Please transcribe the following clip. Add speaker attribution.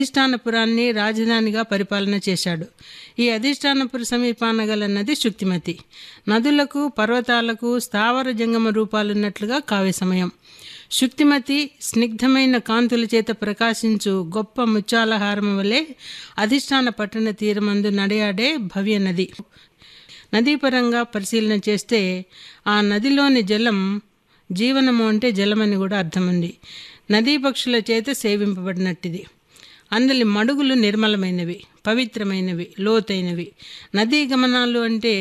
Speaker 1: అధిష్టానపురాన్ని రాజధానిగా పరిపాలన చేశాడు ఈ అధిష్టానపుర సమీపాన గల నది శుక్తిమతి నదులకు పర్వతాలకు స్థావర జంగమ రూపాలున్నట్లుగా కావ్య సమయం శుక్తిమతి స్నిగ్ధమైన కాంతుల చేత ప్రకాశించు గొప్ప ముత్యాలహారం వలె అధిష్టాన పట్టణ తీరమందు నడయాడే భవ్య నది నదీపరంగా పరిశీలన చేస్తే ఆ నదిలోని జలం జీవనము అంటే జలమని కూడా అర్థం ఉంది నదీ పక్షుల చేత సేవింపబడినట్టిది అందులో మడుగులు నిర్మలమైనవి పవిత్రమైనవి లోతైనవి నదీ గమనాలు అంటే